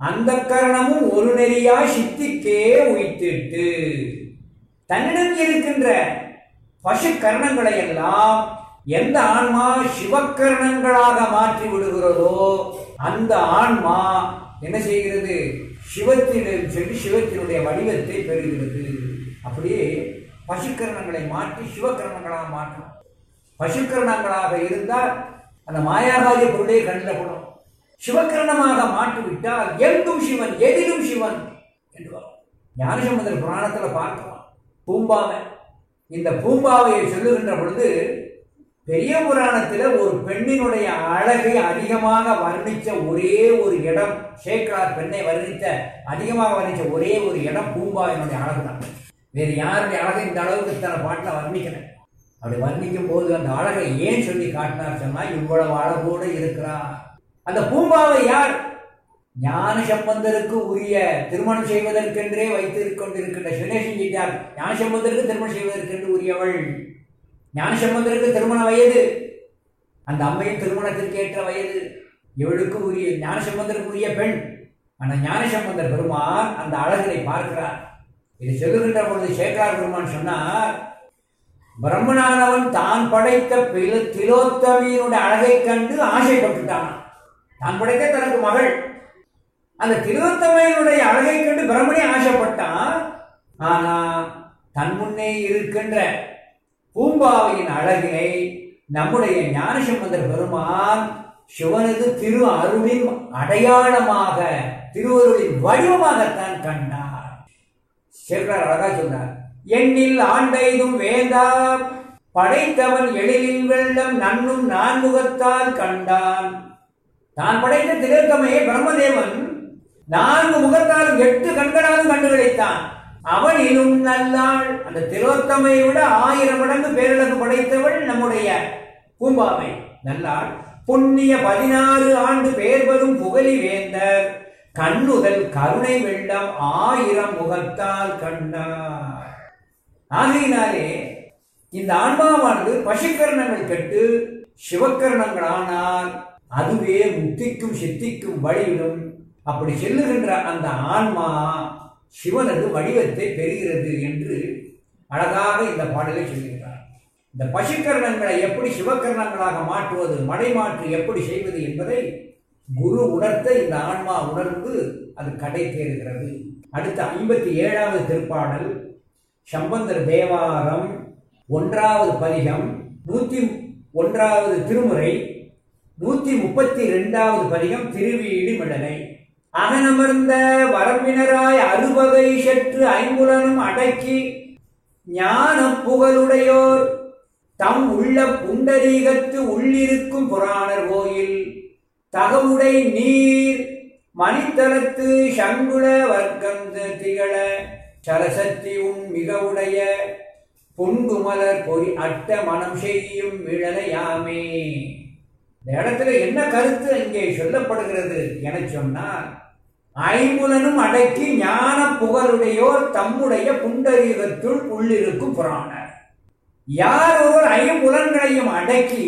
அந்த கரணமும் ஒரு நெறியா சித்திக்கே உய்த்திட்டு தன்னிடம் இருக்கின்ற பசு கரணங்களை எல்லாம் எந்த ஆன்மா சிவக்கரணங்களாக மாற்றி விடுகிறதோ அந்த ஆன்மா என்ன செய்கிறது சிவத்திடம் சென்று சிவத்தினுடைய வடிவத்தை பெறுகிறது அப்படியே பசுக்கரணங்களை மாற்றி சிவக்கரணங்களாக மாற்றணும் பசுக்கரணங்களாக இருந்தால் அந்த மாயாகாரிய பொருளே கண்ணில் படும் சிவக்கரணமாக மாற்றிவிட்டால் எங்கும் சிவன் எதிலும் சிவன் என்று வரும் ஞானசம்பந்தர் புராணத்துல பார்க்கலாம் பூம்பாவை இந்த பூம்பாவையை சொல்லுகின்ற பொழுது பெரிய புராணத்துல ஒரு பெண்ணினுடைய அழகை அதிகமாக வர்ணிச்ச ஒரே ஒரு இடம் சேக்கலார் பெண்ணை வர்ணித்த அதிகமாக வர்ணிச்ச ஒரே ஒரு இடம் பூம்பாவினுடைய அழகு தான் வேறு யாருடைய அழகை இந்த அளவுக்கு இத்தனை பாட்டில் வர்ணிக்கணும் அப்படி வர்ணிக்கும் போது அந்த அழகை ஏன் சொல்லி காட்டினார் சொன்னா இவ்வளவு அழகோடு இருக்கிறார் அந்த பூம்பாவை யார் ஞான சம்பந்தருக்கு உரிய திருமணம் செய்வதற்கென்றே வைத்திருக்கொண்டிருக்கின்ற சுனேஷன் செஞ்சார் ஞான சம்பந்தருக்கு திருமணம் செய்வதற்கென்று உரியவள் ஞான சம்பந்தருக்கு திருமண வயது அந்த அம்மையும் திருமணத்திற்கு ஏற்ற வயது இவளுக்கு உரிய ஞான சம்பந்தருக்கு உரிய பெண் ஆனால் ஞான சம்பந்தர் பெருமான் அந்த அழகினை பார்க்கிறார் இது சொல்லுகின்ற பொழுது சேகரார் பெருமான் சொன்னார் பிரம்மனானவன் தான் படைத்த பில- திலோத்தமியினுடைய அழகை கண்டு ஆசைப்பட்டுட்டான் தான் படைத்த தனக்கு மகள் அந்த திலோத்தமையினுடைய அழகை கண்டு பிரம்மனே ஆசைப்பட்டான் ஆனா தன் முன்னே இருக்கின்ற பூம்பாவையின் அழகினை நம்முடைய ஞானசம்பந்தர் பெருமான் சிவனது திரு அருளின் அடையாளமாக திருவருளின் வடிவமாகத்தான் கண்டார் சேகரார் அழகா சொன்னார் எண்ணில் ஆண்டைதும் வேந்தா படைத்தவன் எழிலில் வெள்ளம் நன்னும் நான்முகத்தால் கண்டான் தான் படைத்த திலோத்தமையை பிரம்மதேவன் நான்கு முகத்தாலும் எட்டு கண்களாலும் கண்டுகளித்தான் அவனிலும் நல்லாள் அந்த திலோத்தமையை விட ஆயிரம் மடங்கு பேரழகு படைத்தவள் நம்முடைய பூம்பாவை நல்லாள் புண்ணிய பதினாறு ஆண்டு பேர் பெறும் புகழி வேந்தர் கண்ணுதல் கருணை வெள்ளம் ஆயிரம் முகத்தால் கண்டார் ஆகையினாலே இந்த ஆன்மாவானது பசுக்கரணங்கள் கெட்டு சிவக்கரணங்களானால் அதுவே முக்திக்கும் சித்திக்கும் வழியிடும் அப்படி செல்லுகின்ற அந்த ஆன்மா சிவனது வடிவத்தை பெறுகிறது என்று அழகாக இந்த பாடலை சொல்லுகிறார் இந்த பசுக்கரணங்களை எப்படி சிவக்கரணங்களாக மாற்றுவது மடை மாற்றி எப்படி செய்வது என்பதை குரு உணர்த்த இந்த ஆன்மா உணர்ந்து அது கடை தேறுகிறது அடுத்த ஐம்பத்தி ஏழாவது திருப்பாடல் சம்பந்தர் தேவாரம் ஒன்றாவது பதிகம் நூத்தி ஒன்றாவது திருமுறை நூத்தி முப்பத்தி ரெண்டாவது பதிகம் திருவீடு மிடலை அகனமர்ந்த வரம்பினராய் அறுவகை சற்று ஐம்புலனும் அடக்கி ஞான புகழுடையோர் தம் உள்ள புண்டரீகத்து உள்ளிருக்கும் புராணர் கோயில் தகவுடை நீர் மணித்தலத்து சங்குள வர்க்கந்து திகழ சரசத்தி உன் மிக உடைய பொன்குமலர் பொறி அட்ட மனம் செய்யும் விழலையாமே இந்த இடத்துல என்ன கருத்து இங்கே சொல்லப்படுகிறது என சொன்னால் ஐம்புலனும் அடக்கி ஞான புகழுடையோர் தம்முடைய புண்டரீகத்துள் உள்ளிருக்கும் புராணர் யார் ஒருவர் ஐம்புலன்களையும் அடக்கி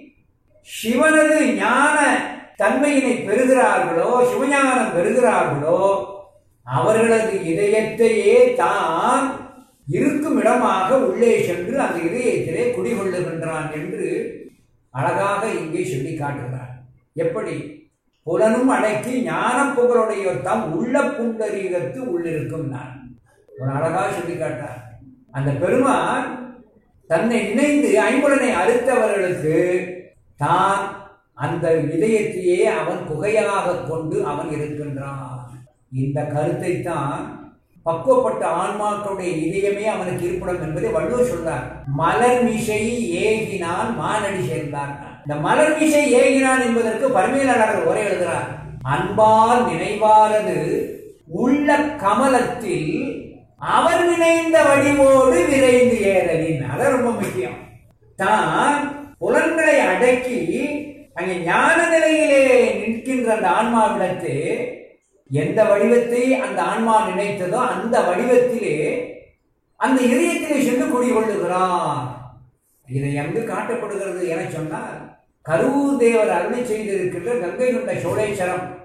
சிவனது ஞான தன்மையினை பெறுகிறார்களோ சிவஞானம் பெறுகிறார்களோ அவர்களது இதயத்தையே தான் இருக்கும் இடமாக உள்ளே சென்று அந்த இதயத்திலே குடிகொள்ளுகின்றான் என்று அழகாக இங்கே சொல்லி காட்டுகிறார் எப்படி புலனும் அடக்கி ஞான புகழுடையோர் தாம் உள்ள புண்டரீகத்து உள்ளிருக்கும் நான் ஒரு அழகாக சொல்லி காட்டார் அந்த பெருமான் தன்னை நினைந்து ஐம்புலனை அறுத்தவர்களுக்கு தான் அந்த இதயத்தையே அவன் குகையாக கொண்டு அவன் இருக்கின்றான் இந்த கருத்தை தான் பக்குவப்பட்ட ஆன்மாக்களுடைய இதயமே அவனுக்கு இருப்பிடம் என்பதை வள்ளுவர் சொல்றார் மலர் மிசை ஏகினான் மானடி சேர்ந்தார் இந்த மலர் மிசை ஏகினான் என்பதற்கு பரமேலாளர் உரை எழுதுகிறார் அன்பால் நினைவாரது உள்ள கமலத்தில் அவர் நினைந்த வடிவோடு விரைந்து ஏறலின் அதான் ரொம்ப முக்கியம் தான் புலன்களை அடக்கி அங்கே ஞான நிலையிலே நிற்கின்ற அந்த ஆன்மாவிடத்து எந்த வடிவத்தை அந்த ஆன்மா நினைத்ததோ அந்த வடிவத்திலே அந்த இதயத்திலே சென்று குடிகொள்ளுகிறான் இதை எங்கு காட்டப்படுகிறது என சொன்னால் கருவூர் தேவர் அருளை செய்திருக்கின்ற கங்கை கொண்ட சோழேஸ்வரம்